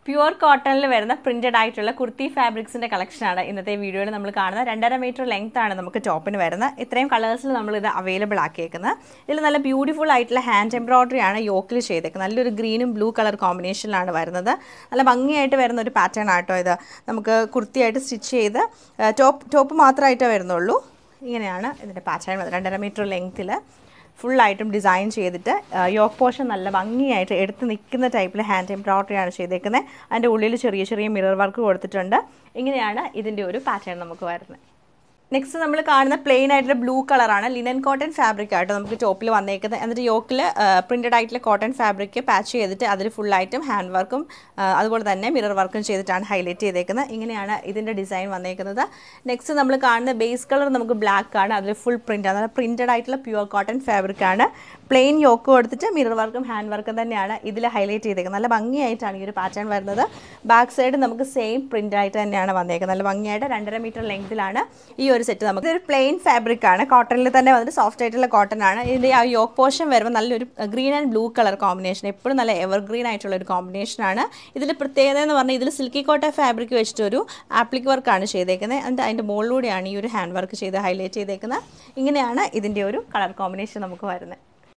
pure കോട്ടണിൽ വരുന്ന printed ആയിട്ടുള്ള കുർത്തി ഫാബ്രിക്സിന്റെ കളക്ഷനാണ് ഇന്നത്തെ വീഡിയോയിൽ നമ്മൾ കാണുന്നത് രണ്ടര മീറ്റർ ലെങ്ത് ആണ് നമുക്ക് ടോപ്പിന് വരുന്നത് ഇത്രയും കളേഴ്സിൽ നമ്മൾ ഇത് അവൈലബിൾ ആക്കിയേക്കുന്നത് ഇതിൽ നല്ല ബ്യൂട്ടിഫുൾ ആയിട്ടുള്ള ഹാൻഡ് എംബ്രോയിഡറി ആണ് യോക്കിൽ ചെയ്തേക്കുന്നത് നല്ലൊരു ഗ്രീനും ബ്ലൂ കളർ കോമ്പിനേഷനിലാണ് വരുന്നത് നല്ല ഭംഗിയായിട്ട് വരുന്ന ഒരു പാറ്റേൺ ആട്ടോ ഇത് നമുക്ക് കുർത്തിയായിട്ട് സ്റ്റിച്ച് ചെയ്ത് ടോപ്പ് ടോപ്പ് മാത്രമായിട്ടേ വരുന്നുള്ളൂ ഇങ്ങനെയാണ് ഇതിൻ്റെ പാറ്റേൺ വരുന്നത് രണ്ടര മീറ്റർ ലെങ്ത്തിൽ ഫുള്ളായിട്ടും ഡിസൈൻ ചെയ്തിട്ട് യോക്ക് പോർഷൻ നല്ല ഭംഗിയായിട്ട് എടുത്ത് നിൽക്കുന്ന ടൈപ്പിൽ ഹാൻഡ് എംബ്രോയിഡറി ആണ് ചെയ്തേക്കുന്നത് അതിൻ്റെ ഉള്ളിൽ ചെറിയ ചെറിയ മിറർ വർക്ക് കൊടുത്തിട്ടുണ്ട് ഇങ്ങനെയാണ് ഇതിൻ്റെ ഒരു പാറ്റേൺ നമുക്ക് വരുന്നത് നെക്സ്റ്റ് നമ്മൾ കാണുന്ന പ്ലെയിൻ ആയിട്ടുള്ള ബ്ലൂ കളറാണ് ലിനൻ കോട്ടൺ ഫാബ്രിക് ആയിട്ട് നമുക്ക് ടോപ്പിൽ വന്നേക്കുന്നത് എന്നിട്ട് യോക്കിൽ പ്രിൻറ്റഡ് ആയിട്ടുള്ള കോട്ടൺ ഫാബ്രിക് പാച്ച് ചെയ്തിട്ട് അതിൽ ഫുള്ളായിട്ടും ഹാൻഡ് വർക്കും അതുപോലെ തന്നെ മിറർ വർക്കും ചെയ്തിട്ടാണ് ഹൈലൈറ്റ് ചെയ്തേക്കുന്നത് ഇങ്ങനെയാണ് ഇതിൻ്റെ ഡിസൈൻ വന്നേക്കുന്നത് നെക്സ്റ്റ് നമ്മൾ കാണുന്ന ബേസ് കളർ നമുക്ക് ബ്ലാക്ക് ആണ് അതിൽ ഫുൾ പ്രിൻ്റ് അതായത് പ്രിൻറ്റഡ് ആയിട്ടുള്ള പ്യുവർ കോട്ടൺ ഫാബ്രിക് ആണ് പ്ലെയിൻ യോക്ക് കൊടുത്തിട്ട് മിറർ വർക്കും ഹാൻഡ് വർക്കും തന്നെയാണ് ഇതിൽ ഹൈലൈറ്റ് ചെയ്തേക്കുന്നത് നല്ല ഭംഗിയായിട്ടാണ് ഈ ഒരു പാറ്റേൺ വരുന്നത് ബാക്ക് സൈഡ് നമുക്ക് സെയിം പ്രിൻ്റ് ആയിട്ട് തന്നെയാണ് വന്നേക്കുന്നത് നല്ല ഭംഗിയായിട്ട് രണ്ടര മീറ്റർ ലെങ്തിലാണ് ഈ ഒരു സെറ്റ് നമുക്ക് ഇതൊരു പ്ലെയിൻ ഫാബ്രിക് ആണ് കോട്ടണിൽ തന്നെ വന്നിട്ട് സോഫ്റ്റ് ആയിട്ടുള്ള കോട്ടൺ ആണ് ഇതിൻ്റെ ആ യോക്ക് പോർഷൻ വരുമ്പോൾ നല്ലൊരു green and blue colour combination എപ്പോഴും നല്ല എവർ ഗ്രീൻ ആയിട്ടുള്ള ഒരു കോമ്പിനേഷൻ ആണ് ഇതിൽ പ്രത്യേകത എന്ന് പറഞ്ഞാൽ ഇതിൽ സിൽക്കി കോട്ട ഫാബ്രിക് വെച്ചിട്ട് ഒരു ആപ്ലിക് വർക്കാണ് ചെയ്തേക്കുന്നത് എന്നിട്ട് അതിൻ്റെ മുകളിലൂടെയാണ് ഈ ഒരു ഹാൻഡ് വർക്ക് ചെയ്ത് ഹൈലൈറ്റ് ചെയ്തേക്കുന്നത് ഇങ്ങനെയാണ് ഇതിൻ്റെ ഒരു കളർ കോമ്പിനേഷൻ നമുക്ക് വരുന്നത്